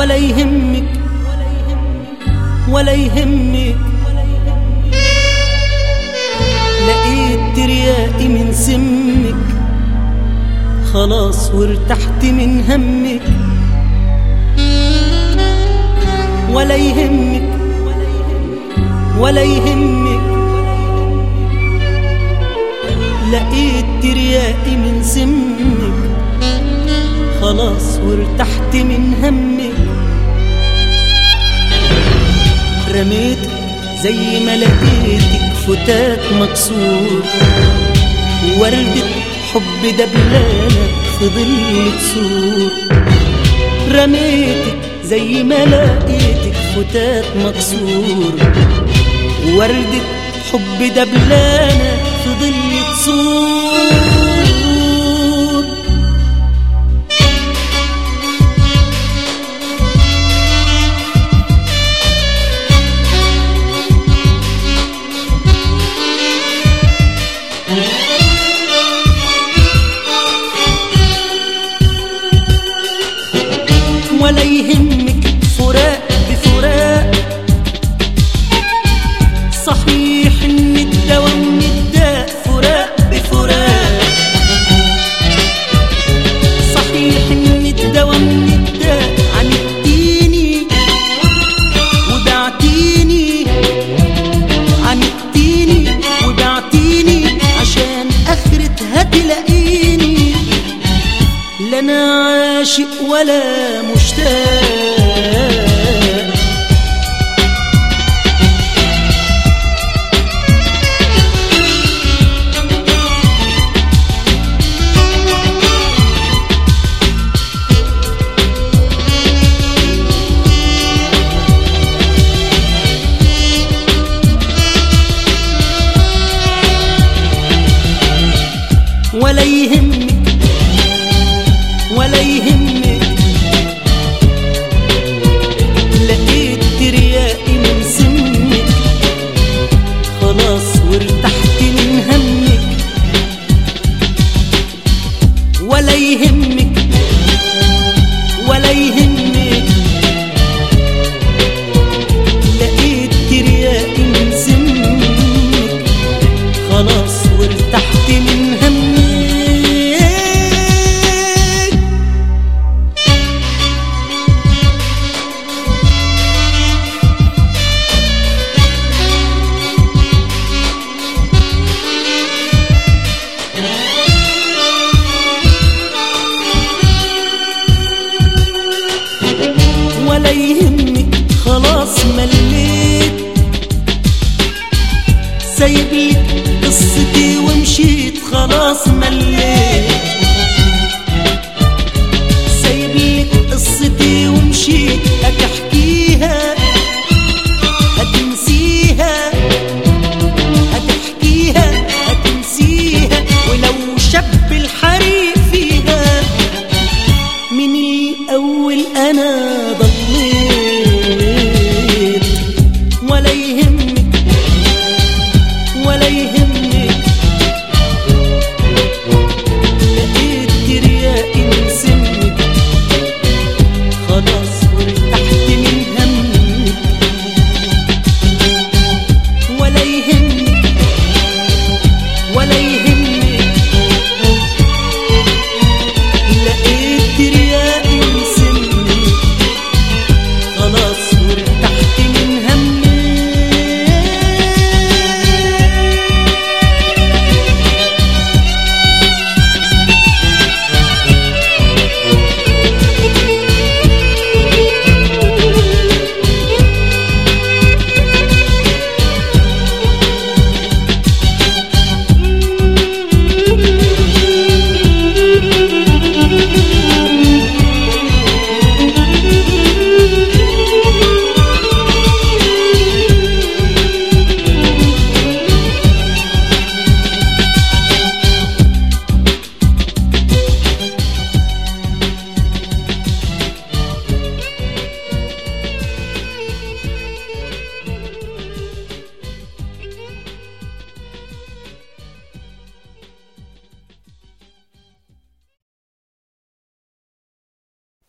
ولا يهمك ولا يهمك لقيت ترياقي من سمك خلاص وارتحت من همك ولا يهمك ولا يهمك لقيت ترياقي من سمك خلاص وارتحت من همك رميتك زي ما لقيتك فتات مكسور وردة حب دبلانة في ظل كسور رميتك زي ما لقيتك فتات مكسور وردة حب دبلانة في ظل كسور ولا يهمك فراق بفراق صحيح ان الدواء من الداء فراق بفراق صحيح ان الدواء من الداء عنديني وبعتيني عنديني وبعتيني عشان اخرتها تلاقيني لا انا عاشق ولا مشتاق ولا يهمك ولا يهمك